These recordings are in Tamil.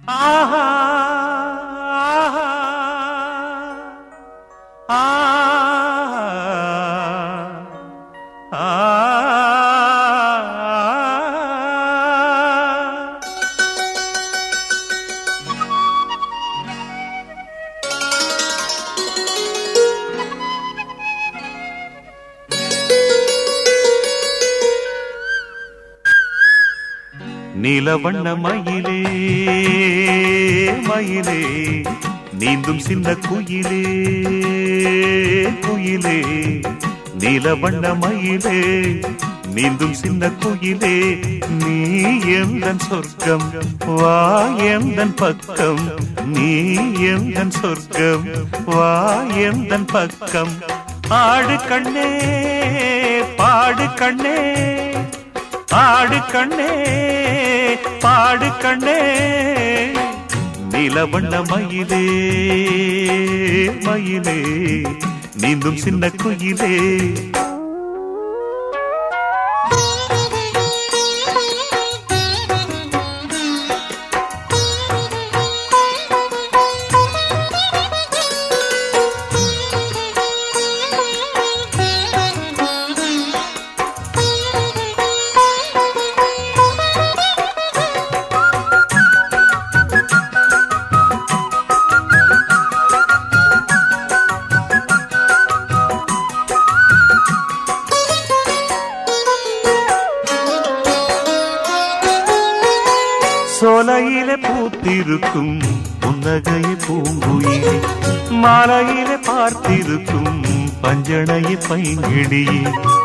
ஆஹா ஆஹா ஆஹா நீலவண்ண மயிலே மயிலே நீந்தும் சின்ன குயிலே குயிலே நீலவண்ண மயிலே நீந்தும் சின்ன குயிலே நீ எந்தன் சொர்க்கம் வா எந்தன் பக்கம் நீ எந்தன் சொர்க்கம் வா எந்தன் பக்கம் ஆடு கண்ணே பாடு கண்ணே ஆடு கண்ணே பாடு கண்ணே நிலவண்ண மயிலே மயிலே நீந்தும் சின்ன குயிலே சோலையிலே பூத்திருக்கும் புன்னகையை பூங்குயிலே மாலையிலே பார்த்திருக்கும் பஞ்சனையை பைங்கிடியே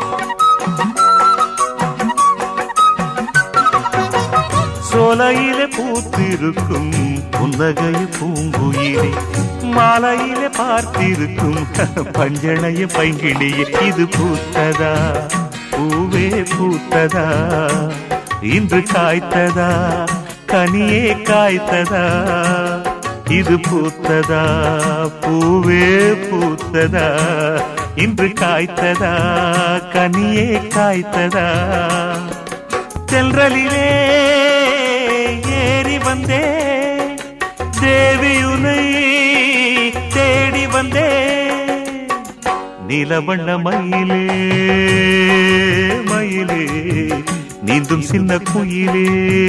சோலையிலே பூத்திருக்கும் புன்னகையை பூங்குயிலே மாலையிலே பார்த்திருக்கும் பஞ்சனைய பைங்கிடியே இது பூத்ததா பூவே பூத்ததா இன்று காய்த்ததா கனியே காய்த்ததா இது பூத்ததா பூவே பூத்ததா இன்று காய்த்ததா கனியே காய்த்ததா தென்றலிலே ஏறி வந்தே தேவியுனை தேடி வந்தே நிலவண்ண மயிலே மயிலே நீந்தும் சின்ன குயிலே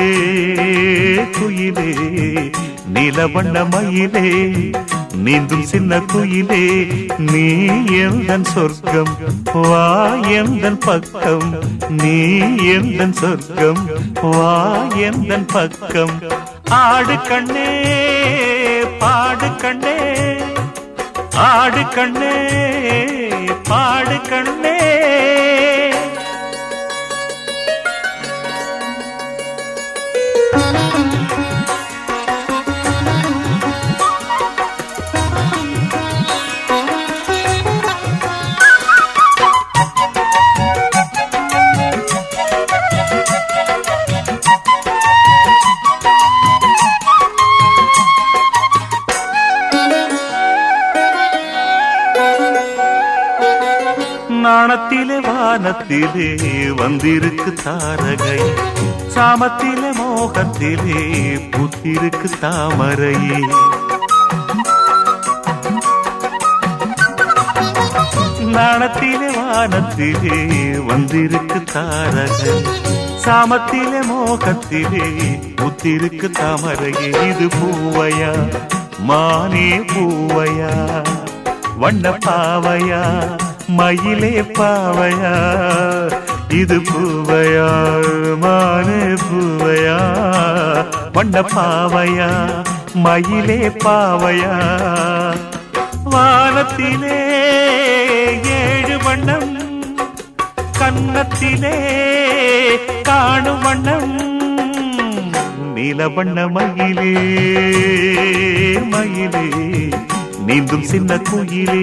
குயிலே நிலவண்ண மயிலே நீந்தும் சின்ன குயிலே நீ எந்தன் சொர்க்கம் வா எந்தன் பக்கம் நீ எந்தன் சொர்க்கம் வா எந்தன் பக்கம் ஆடு கண்ணே பாடு கண்ணே ஆடு கண்ணே பாடு கண்ணே நாணத்திலே வானத்திலே வந்திருக்கு தாரகை சாமத்திலே மோகத்திலே புத்திருக்கு தாமரையே நாணத்திலே வானத்திலே வந்திருக்கு தாரகை சாமத்திலே மோகத்திலே புத்திருக்கு தாமரையே இது பூவையா மானே பூவையா வண்ண பாவையா மயிலே பாவையா இது பூவையா மானே பூவையா வண்ண பாவையா மயிலே பாவையா வானத்திலே ஏழு வண்ணம் கன்னத்திலே காணும் வண்ணம் நீலவண்ண மயிலே மயிலே நீந்தும் சின்ன குயிலே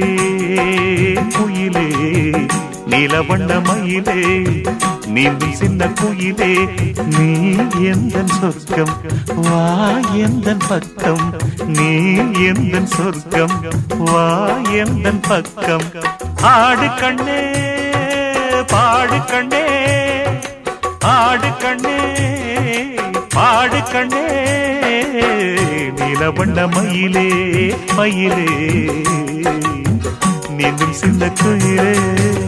குயிலே நீலவண்ண மயிலே நீந்தும் சின்ன குயிலே நீ எந்தன் சொர்க்கம் வா எந்தன் பக்கம் நீ எந்தன் சொர்க்கம் வா எந்தன் பக்கம் ஆடு கண்ணே பாடு கண்ணே ஆடு கண்ணே பாடு கண்ணே நிலவண்ண மயிலே மயிலே நீந்தும் சின்ன குயிலே